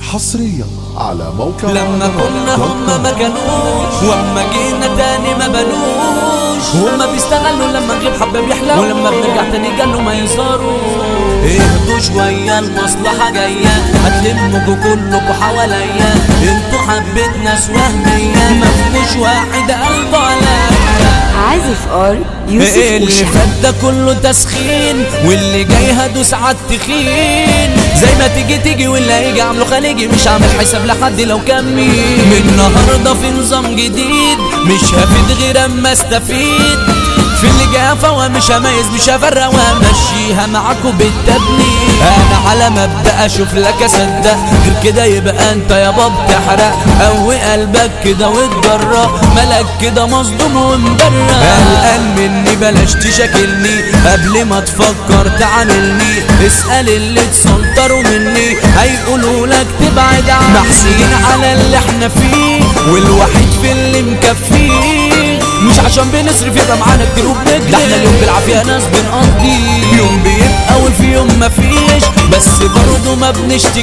حصريا على موقع لما كنا هما ما كانوش واما جينا تاني ما بنوش هما بيستغلوا لما نغيب حبة بيحلو ولما بنرجع تاني قالوا ما يظهروا اهدوا شوية المصلحة جاية هتلمكوا كلكوا حواليا انتوا حبيت ناس وهمية مفيش واحد قلبه عليا عازف ار يوسف اللي وشا فات ده كله تسخين واللي جاي هدوس على التخين زي ما تيجي تيجي واللي هيجي عامله خليجي مش عامل حساب لحد لو كان مين من النهارده في نظام جديد مش هفيد غير اما استفيد في اللي جاي فوا مش هميز مش هفرق وهمشيها معاكوا بالتبني انا على مبدا اشوف لك اصدق غير كده يبقى انت يابا بتحرق قوي قلبك كده واتجرأ مالك كده مصدوم ومبرق قلقان مني بلاش تشاكلني قبل ما تفكر تعاملني اسأل اللي تسنطروا مني هيقولوا لك تبعد عني محسين على اللي احنا فيه والوحيد في اللي مكفيه مش عشان بنصرف يبقى معانا كتير وبنجري ده احنا اليوم بالعافية ناس بنقضي يوم بيبقى وفي يوم مفيش بس برضه ما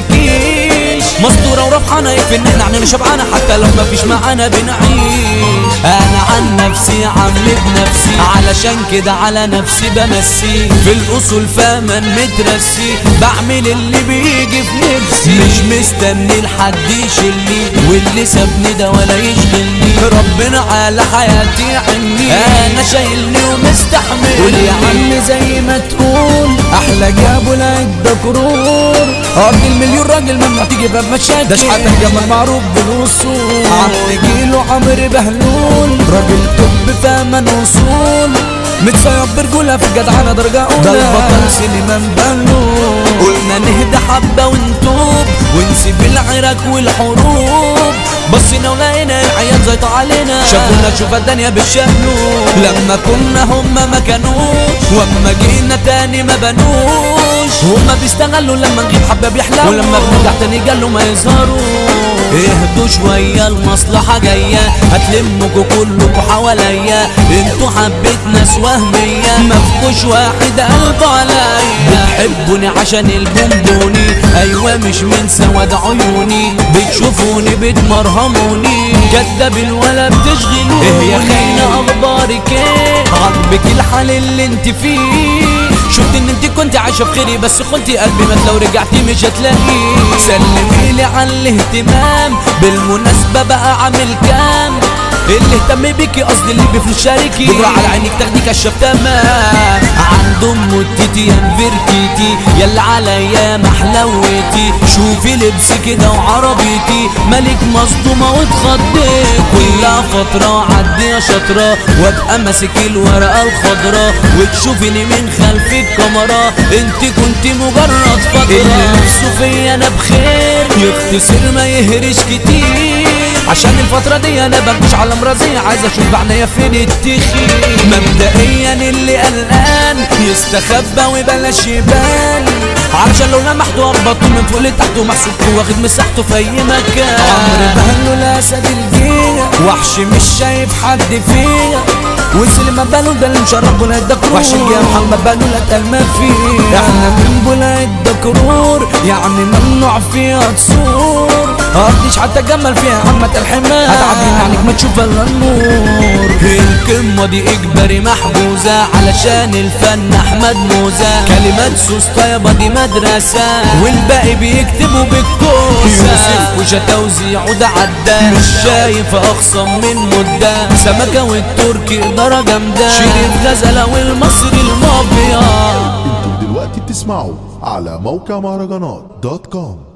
بنشتكيش مستورة وربحانة يكفي ان احنا عننا شبعانة حتى لو مفيش معانا بنعيش انا عن نفسي عامل بنفسي علشان كده على نفسي بمسي في الاصول فاهما مترسي بعمل اللي بيجي في نفسي مش مستني لحد يشيلني واللي سابني ده ولا يشغلني ربنا على حياتي عني انا شايلني ومستحمل قول يا عم زي ما تقول احلى جابوا لك قرور ارض المليون راجل ممنوع تيجي باب مشاكل ده شحاتك جمال معروف بالوصول عم جيله عمرو بهلول راجل طب فاهمان وصول متصيب برجولة في الجدعنة درجة أولى ده البطل سليمان بهلول قلنا نهدى حبة ونتوب ونسيب العراك والحروب بصينا ولقينا العيال زيطة علينا شافونا شوف الدنيا بالشهلوب لما كنا هما ما كانوش واما جينا تاني ما بنوش هما بيستغلوا لما نجيب حبة بيحلو ولما بنرجع تاني قالوا ما يظهروا اهدوا شوية المصلحة جاية هتلمكوا كلكوا حواليا انتوا حبيت ناس وهمية مفكوش واحد قلبه عليا بتحبوني عشان البونبوني ايوه مش من سواد عيوني بتشوفوني بتمرهموني كداب الولا بتشغلوني ايه يا خاينة اخبارك ايه عاجبك الحال اللي انت فيه شفت ان انت كنت عايشه بخيري بس خنتي قلبي مات لو رجعتي مش هتلاقيه سلمي لي على الاهتمام بالمناسبه بقى عامل كام اللي اهتم بيكي قصدي اللي بفلوس شاركي بكره على عينك تاخدي كشف تمام عند ام التيتي يا نفرتيتي يلا عليا محلوتي شوفي لبسي كده وعربيتي مالك مصدومه واتخضيت كلها فتره عدي يا شاطره وابقى ماسك الورقه الخضراء وتشوفيني من خلف الكاميرا انت كنت مجرد فتره اللي نفسه فيا انا بخير يختصر ما يهرش كتير عشان الفترة دي انا بمشي على مرازية عايز اشوف معنايا فين التخيل مبدئيا اللي قلقان يستخبى وبلاش يبان علشان لو لمحته اربطه من فوق لتحت ومحسوبته واخد مساحته في اي مكان عمرو بهلو الاسد الجية وحش مش شايف حد فيا وسلم باله ده اللي مشرب بولا الدكرور وحش يا محمد باله لا تلمى فيه احنا من بولا الدكرور يعني ممنوع فيها تصور هقضيش حتى جمل فيها عمة الحمام هتعدي عليك ما تشوف الا النور الكلمة دي اجباري محجوزة علشان الفن احمد موزة كلمات سوس طيبة دي مدرسة والباقي بيكتبوا بالكوسة يوسف وجا توزيعه ده عدى مش شايف اخصم من مدة سمكة والتركي إدارة جامدة شريف غزلة والمصري المافيا انتوا دلوقتي بتسمعوا على موقع مهرجانات دوت كوم